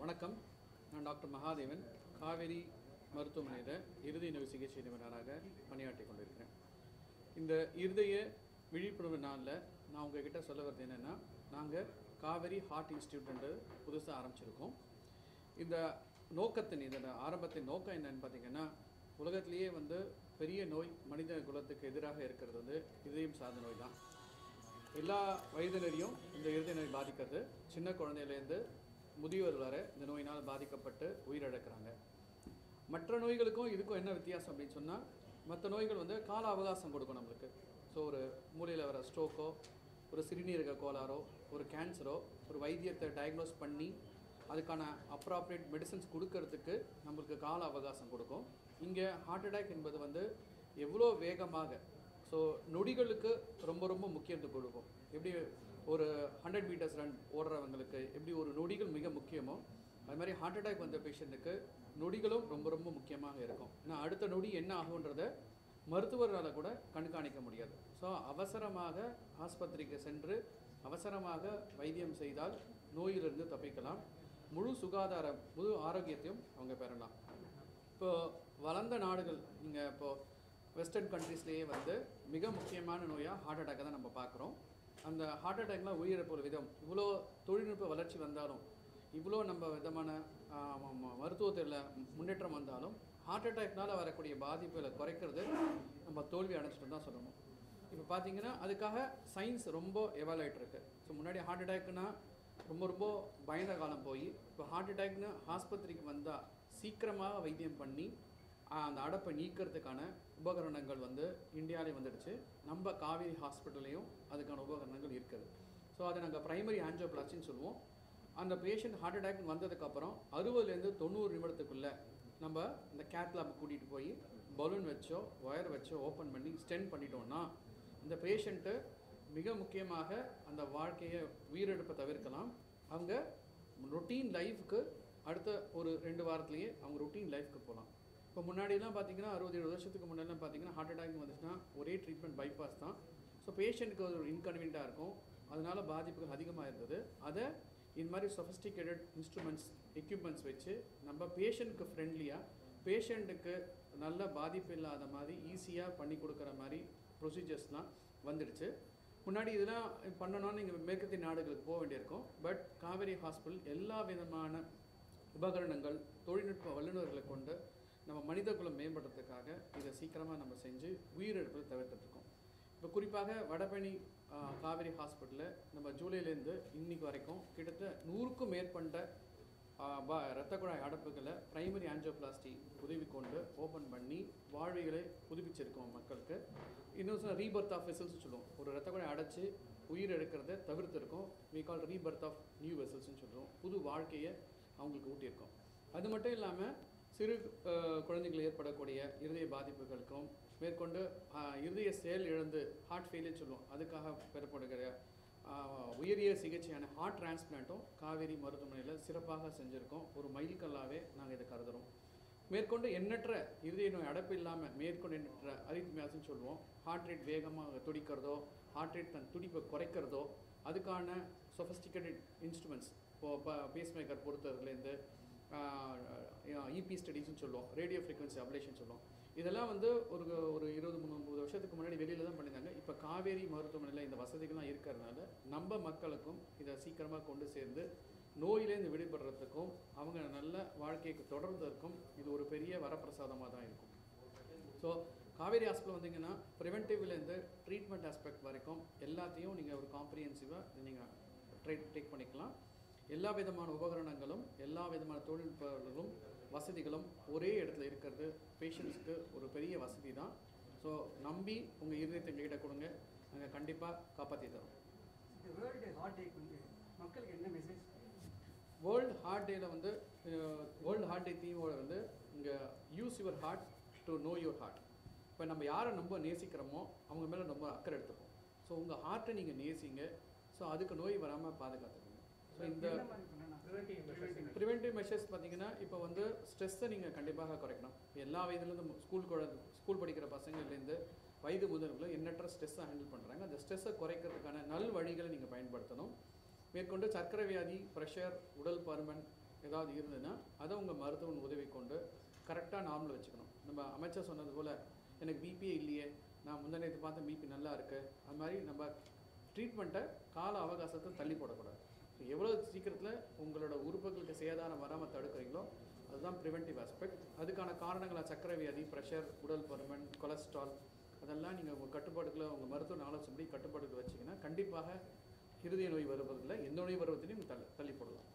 வணக்கம் நான் டாக்டர் மகாதேவன் காவேரி மருத்துவமனையில் இருதய நோய் சிகிச்சை நிபுணராக பணியாற்றி கொண்டிருக்கிறேன் இந்த இருதய விழிப்புணர்வு நாளில் நான் உங்ககிட்ட சொல்ல வர்றது என்னென்னா நாங்கள் காவேரி ஹார்ட் இன்ஸ்டியூட்ன்றது புதுசாக ஆரம்பிச்சிருக்கோம் இந்த நோக்கத்தின் இதோட ஆரம்பத்தின் நோக்கம் என்னன்னு பார்த்தீங்கன்னா உலகத்திலேயே வந்து பெரிய நோய் மனித குலத்துக்கு எதிராக இருக்கிறது வந்து இதயம் சார்ந்த நோய் தான் எல்லா வயதினரையும் இந்த இருதய நோய் பாதிக்கிறது சின்ன குழந்தையிலேருந்து முதியோர் வரை இந்த நோயினால் பாதிக்கப்பட்டு உயிரிழக்கிறாங்க மற்ற நோய்களுக்கும் இதுக்கும் என்ன வித்தியாசம் அப்படின்னு சொன்னால் மற்ற நோய்கள் வந்து கால அவகாசம் கொடுக்கும் நம்மளுக்கு ஸோ ஒரு மூளையில் வர ஸ்ட்ரோக்கோ ஒரு சிறுநீரக கோளாறோ ஒரு கேன்சரோ ஒரு வைத்தியத்தை டயக்னோஸ் பண்ணி அதுக்கான அப்ராப்ரியேட் மெடிசன்ஸ் கொடுக்கறதுக்கு நம்மளுக்கு கால அவகாசம் கொடுக்கும் இங்கே ஹார்ட் அட்டாக் என்பது வந்து எவ்வளோ வேகமாக ஸோ நொடிகளுக்கு ரொம்ப ரொம்ப முக்கியத்துவம் கொடுக்கும் எப்படி ஒரு ஹண்ட்ரட் மீட்டர்ஸ் ரன் ஓடுறவங்களுக்கு எப்படி ஒரு நொடிகள் மிக முக்கியமோ அது மாதிரி ஹார்ட் அட்டாக் வந்த பேஷண்ட்டுக்கு நொடிகளும் ரொம்ப ரொம்ப முக்கியமாக இருக்கும் ஏன்னா அடுத்த நொடி என்ன ஆகுன்றத மருத்துவரால் கூட கண்காணிக்க முடியாது ஸோ அவசரமாக ஆஸ்பத்திரிக்கு சென்று அவசரமாக வைத்தியம் செய்தால் நோயிலிருந்து தப்பிக்கலாம் முழு சுகாதார முழு ஆரோக்கியத்தையும் அவங்க பெறலாம் இப்போ வளர்ந்த நாடுகள் நீங்கள் இப்போ வெஸ்டர்ன் கண்ட்ரீஸ்லேயே வந்து மிக முக்கியமான நோயாக ஹார்ட் அட்டாக்கை தான் நம்ம பார்க்குறோம் அந்த ஹார்ட் அட்டாக்லாம் உயிரிழப்பு விதம் இவ்வளோ தொழில்நுட்ப வளர்ச்சி வந்தாலும் இவ்வளோ நம்ம விதமான மருத்துவத்தில் முன்னேற்றம் வந்தாலும் ஹார்ட் அட்டாக்னால் வரக்கூடிய பாதிப்புகளை குறைக்கிறது நம்ம தோல்வி அடைச்சிட்டு தான் சொல்லணும் இப்போ பார்த்தீங்கன்னா அதுக்காக சயின்ஸ் ரொம்ப எவாலுவேட் இருக்கு ஸோ முன்னாடி ஹார்ட் அட்டாக்னா ரொம்ப ரொம்ப பயந்த காலம் போய் இப்போ ஹார்ட் அட்டாக்னு ஆஸ்பத்திரிக்கு வந்தால் சீக்கிரமாக வைத்தியம் பண்ணி ஆஹ், அந்த அடப்பை நீக்கிறதுக்கான உபகரணங்கள் வந்து இந்தியாவிலே வந்துடுச்சு நம்ம காவேரி ஹாஸ்பிட்டல்லையும் அதுக்கான உபகரணங்கள் இருக்குது ஸோ அதை நாங்கள் பிரைமரி ஆன்ஜியோபிளாஸ்டின்னு சொல்லுவோம் அந்த பேஷண்ட் ஹார்ட் அட்டாக் வந்ததுக்கப்புறம் அறுபதுலேருந்து தொண்ணூறு நிமிடத்துக்குள்ளே நம்ம இந்த கேத் லேப் கூட்டிகிட்டு போய் பலூன் வச்சோ ஒயர் வச்சோ ஓப்பன் பண்ணி ஸ்டென் பண்ணிட்டோம்னா இந்த பேஷண்ட்டு மிக முக்கியமாக அந்த வாழ்க்கையை உயிரிழப்பை தவிர்க்கலாம் அவங்க ரொட்டீன் லைஃப்க்கு அடுத்த ஒரு ரெண்டு வாரத்துலேயே அவங்க ரொட்டீன் லைஃப்க்கு போகலாம் இப்போ முன்னாடிலாம் பார்த்தீங்கன்னா அறுபது எழுபது வருஷத்துக்கு முன்னாடிலாம் பார்த்தீங்கன்னா ஹார்ட் அட்டாக் வந்துச்சுன்னா ஒரே ட்ரீட்மெண்ட் பைபாஸ் தான் ஸோ பேஷண்ட்டுக்கு ஒரு இன்கன்வீனியண்ட்டாக இருக்கும் அதனால பாதிப்புகள் அதிகமாக இருந்தது அதை இந்த மாதிரி சொஃபிஸ்டிகேட்டட் இன்ஸ்ட்ருமெண்ட்ஸ் எக்யூப்மெண்ட்ஸ் வச்சு நம்ம பேஷண்ட்க்கு ஃப்ரெண்ட்லியாக பேஷண்ட்டுக்கு நல்ல பாதிப்பு இல்லாத மாதிரி ஈஸியாக பண்ணி கொடுக்குற மாதிரி ப்ரொசீஜர்ஸ்லாம் வந்துடுச்சு முன்னாடி இதெல்லாம் பண்ணணும்னு நீங்கள் மேற்கத்திய நாடுகளுக்கு போக வேண்டியிருக்கும் பட் காவேரி ஹாஸ்பிட்டல் எல்லா விதமான உபகரணங்கள் தொழில்நுட்ப வல்லுநர்களை கொண்டு நம்ம மனித குலம் மேம்படுறதுக்காக இதை சீக்கிரமாக நம்ம செஞ்சு உயிரிழப்பை தவிர்த்துட்ருக்கோம் இப்போ குறிப்பாக வடபழனி ஆ, காவேரி ஹாஸ்பிட்டலில் நம்ம ஜூலைலேருந்து இன்னைக்கு வரைக்கும் கிட்டத்தட்ட நூறுக்கும் மேற்பட்ட ஆ, ப- இரத்த குழாய் அடப்புகளை பிரைமரி ஆன்ஜியோபிளாஸ்டி உதவி கொண்டு ஓப்பன் பண்ணி வாழ்வைகளை புதுப்பிச்சிருக்கோம் மக்களுக்கு இன்னும் சில ரீபர்த் ஆஃப் வெசல்ஸ் சொல்லுவோம் ஒரு இரத்த குழாய் அடைச்சு உயிர் எடுக்கிறத தவிர்த்திருக்கோம் we call rebirth of new வெசல்ஸ்னு சொல்கிறோம் புது வாழ்க்கையை அவங்களுக்கு ஊட்டியிருக்கோம் அது மட்டும் இல்லாமல் சிறு அஹ், குழந்தைகள் ஏற்படக்கூடிய இருதய பாதிப்புகளுக்கும் மேற்கொண்டு அஹ், இருதய செயல் இழந்து ஹார்ட் ஃபெயிலியர் சொல்லுவோம் அதுக்காக பெறப்படுகிற ஆஹ் உயரிய சிகிச்சையான ஹார்ட் டிரான்ஸ்பிளான்ட்டும் காவேரி மருத்துவமனையில் சிறப்பாக செஞ்சுருக்கோம் ஒரு மைல்கல்லாவே நாங்கள் இதை கருதுகிறோம் மேற்கொண்டு எண்ணற்ற இருதய நோய் அடைப்பு இல்லாமல் மேற்கொண்டு எண்ணற்ற அரித்மியாஸ்னு சொல்லுவோம் ஹார்ட் ரேட் வேகமாக துடிக்கிறதோ ஹார்ட் ரேட் தன் துடிப்பை குறைக்கிறதோ அதுக்கான சொஃபஸ்டிகேட்டட் இன்ஸ்ட்ருமெண்ட்ஸ் இப்போ பேஸ் மேக்கர் பொறுத்ததுலேருந்து இபி ஸ்டடீஸ்னு சொல்லுவோம் ரேடியோ ஃப்ரீக்வன்சி அப்ளேஷன் சொல்லுவோம் இதெல்லாம் வந்து ஒரு ஒரு இருபது முப்பது வருஷத்துக்கு முன்னாடி வெளியில தான் பண்ணியிருந்தாங்க இப்போ காவேரி மருத்துவமனையில் இந்த வசதிகள்லாம் இருக்கிறதுனால நம்ம மக்களுக்கும் இதை சீக்கிரமாக கொண்டு சேர்ந்து நோயிலேருந்து விடுபடுறதுக்கும் அவங்க நல்ல வாழ்க்கைக்கு தொடர்றதுக்கும் இது ஒரு பெரிய வரப்பிரசாதமாக தான் இருக்கும் ஸோ காவேரி ஹாஸ்பிட்டல் வந்தீங்கன்னா ப்ரிவென்டிவ்லேருந்து ட்ரீட்மெண்ட் ஆஸ்பெக்ட் வரைக்கும் எல்லாத்தையும் நீங்கள் ஒரு காம்ப்ரிஹென்சிவாக நீங்கள் ட்ரை டேக் பண்ணிக்கலாம் எல்லா விதமான உபகரணங்களும் எல்லா விதமான தொழில்நுட்பங்களும் வசதிகளும் ஒரே இடத்துல இருக்கிறது பேஷண்ட்ஸ்க்கு ஒரு பெரிய வசதி தான் ஸோ நம்பி உங்கள் இருதயத்தை எங்ககிட்ட கொடுங்க நாங்கள் கண்டிப்பாக காப்பாற்றி தரோம் இந்த வேர்ல்டு ஹார்ட் டேக்கு வந்து மக்களுக்கு என்ன மெசேஜ் வேர்ல்டு ஹார்ட் டேல வந்து வேர்ல்டு ஹார்ட் டே தீமோட வந்து இங்கே use your heart to know your heart இப்போ நம்ம யாரை ரொம்ப நேசிக்கிறோமோ அவங்க மேலே ரொம்ப அக்கறை எடுத்துப்போம் ஸோ உங்கள் ஹார்ட்டை நீங்கள் நேசிங்க ஸோ அதுக்கு நோய் வராமல் பாதுகாத்துக்கோங்க ஸோ இந்த என்ன மாதிரி பண்ணலாம் ப்ரிவென்டிவ் மெஷர்ஸ் பார்த்தீங்கன்னா இப்போ வந்து ஸ்ட்ரெஸ்ஸை நீங்கள் கண்டிப்பாக குறைக்கணும் எல்லா வயதுலேருந்து ஸ்கூல் குழந்தை ஸ்கூல் படிக்கிற பசங்கள்லேருந்து வயது முதல்களும் எண்ணற்ற ஸ்ட்ரெஸ்ஸை ஹேண்டில் பண்ணுறாங்க அந்த ஸ்ட்ரெஸ்ஸை குறைக்கிறதுக்கான நல் வழிகளை நீங்கள் பயன்படுத்தணும் மேற்கொண்டு சர்க்கரை வியாதி ப்ரெஷர் உடல் பருமன் ஏதாவது இருந்ததுன்னா அதை உங்கள் மருத்துவன் உதவி கொண்டு கரெக்டாக நார்மல் வச்சுக்கணும் நம்ம அமைச்சர் சொன்னது போல் எனக்கு பிபியே இல்லையே நான் முந்தா நேற்று பார்த்த பிபி நல்லா இருக்கு அது மாதிரி நம்ம ட்ரீட்மெண்ட்டை கால அவகாசத்தை தள்ளி போடக்கூடாது எவ்வளோ சீக்கிரத்தில் உங்களோட உறுப்புகளுக்கு சேதாரம் வராமல் தடுக்கிறீங்களோ அதுதான் ப்ரிவென்டிவ் ஆஸ்பெக்ட் அதுக்கான காரணங்களை சர்க்கரை வியாதி ப்ரெஷர் உடல் பருமன் கொலஸ்ட்ரால் அதெல்லாம் நீங்கள் உங்கள் கட்டுப்பாட்டுக்குள்ள உங்கள் மருத்துவ ஆலோசனை கட்டுப்பாட்டுக்கு வச்சிங்கன்னா கண்டிப்பாக இருதய நோய் வருவதில் எந்த நோய் வருவதையும் தள்ளி தள்ளி போடலாம்